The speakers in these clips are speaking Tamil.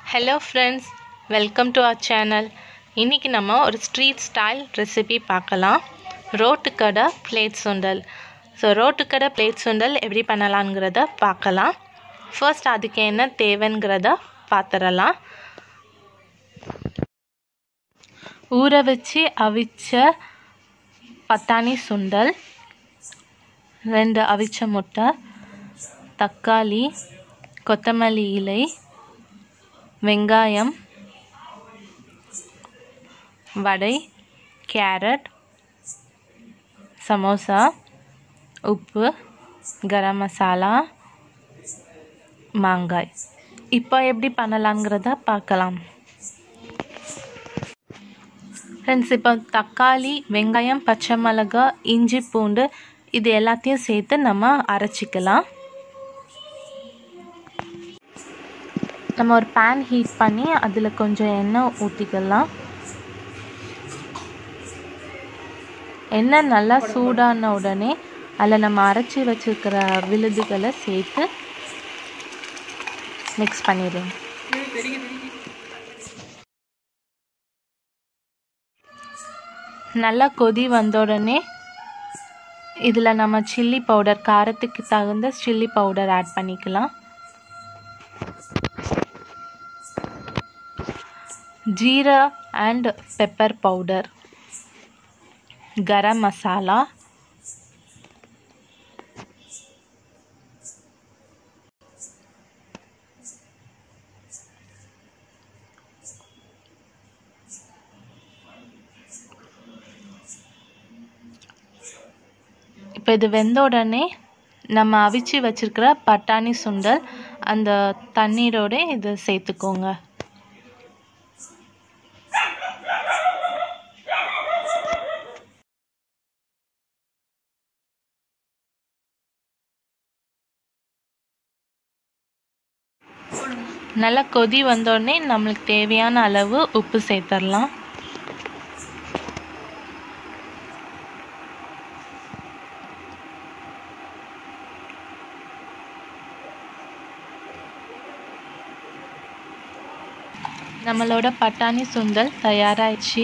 hello friends welcome to our channel இன்றைக்கி நம்ம ஒரு ஸ்ட்ரீட் ஸ்டைல் ரெசிபி பார்க்கலாம் ரோட்டுக்கடை பிளேட் சுண்டல் ஸோ ரோட்டுக்கடை பிளேட் சுண்டல் எப்படி பண்ணலாங்கிறத பார்க்கலாம் ஃபர்ஸ்ட் அதுக்கு என்ன தேவைங்கிறத பார்த்துடலாம் ஊற வச்சு அவிச்ச பட்டாணி சுண்டல் ரெண்டு அவிச்ச முட்டை தக்காளி கொத்தமல்லி இலை வெங்காயம் வடை கேரட் சமோசா உப்பு கரம் மசாலா மாங்காய் இப்போ எப்படி பண்ணலாங்கிறத பார்க்கலாம் ஃப்ரெண்ட்ஸ் இப்போ தக்காளி வெங்காயம் பச்சை மிளகாய் இஞ்சி பூண்டு இது எல்லாத்தையும் சேர்த்து நம்ம அரைச்சிக்கலாம் நம்ம ஒரு பேன் ஹீட் பண்ணி அதில் கொஞ்சம் எண்ணெய் ஊற்றிக்கலாம் எண்ணெய் நல்லா சூடான உடனே அதில் நம்ம அரைச்சி வச்சுருக்கிற விழுதுகளை சேர்த்து மிக்ஸ் பண்ணிடுங்க நல்லா கொதி வந்த உடனே இதில் நம்ம சில்லி பவுடர் காரத்துக்கு தகுந்த சில்லி பவுடர் ஆட் பண்ணிக்கலாம் jeera and pepper powder garam masala இப்போ இது வெந்த உடனே நம்ம அவிச்சு வச்சுருக்கிற பட்டாணி சுண்டல் அந்த தண்ணீரோட இது சேர்த்துக்கோங்க நல்லா கொதி வந்தோடனே நம்மளுக்கு தேவையான அளவு உப்பு சேர்த்துடலாம் நம்மளோட பட்டாணி சுண்டல் தயாராகிடுச்சு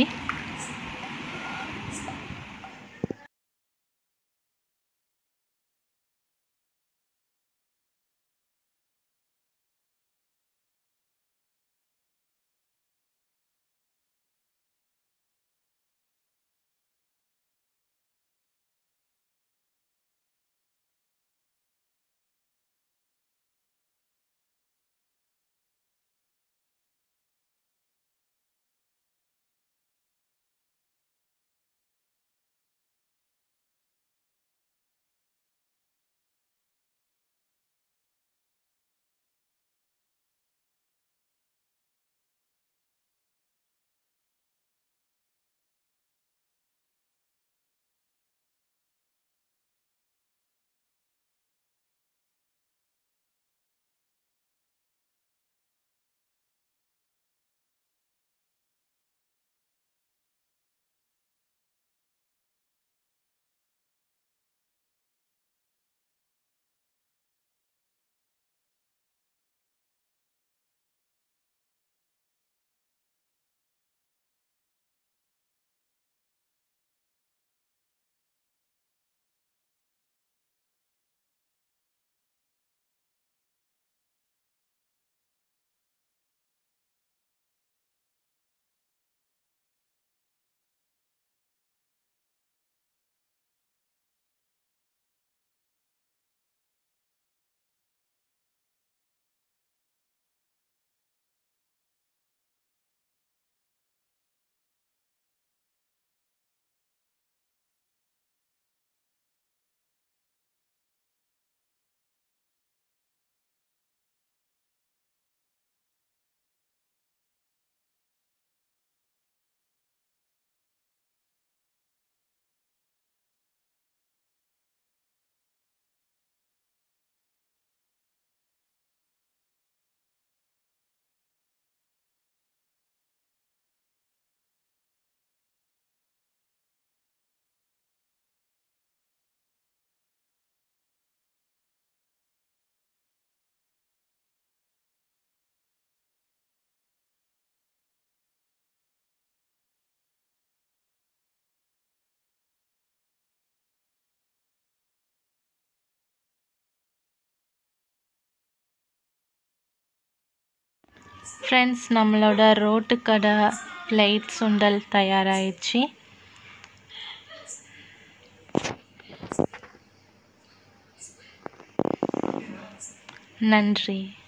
ஃப்ரெண்ட்ஸ் நம்மளோட ரோட்டுக்கடை பிளேட் சுண்டல் தயாராகிடுச்சு நன்றி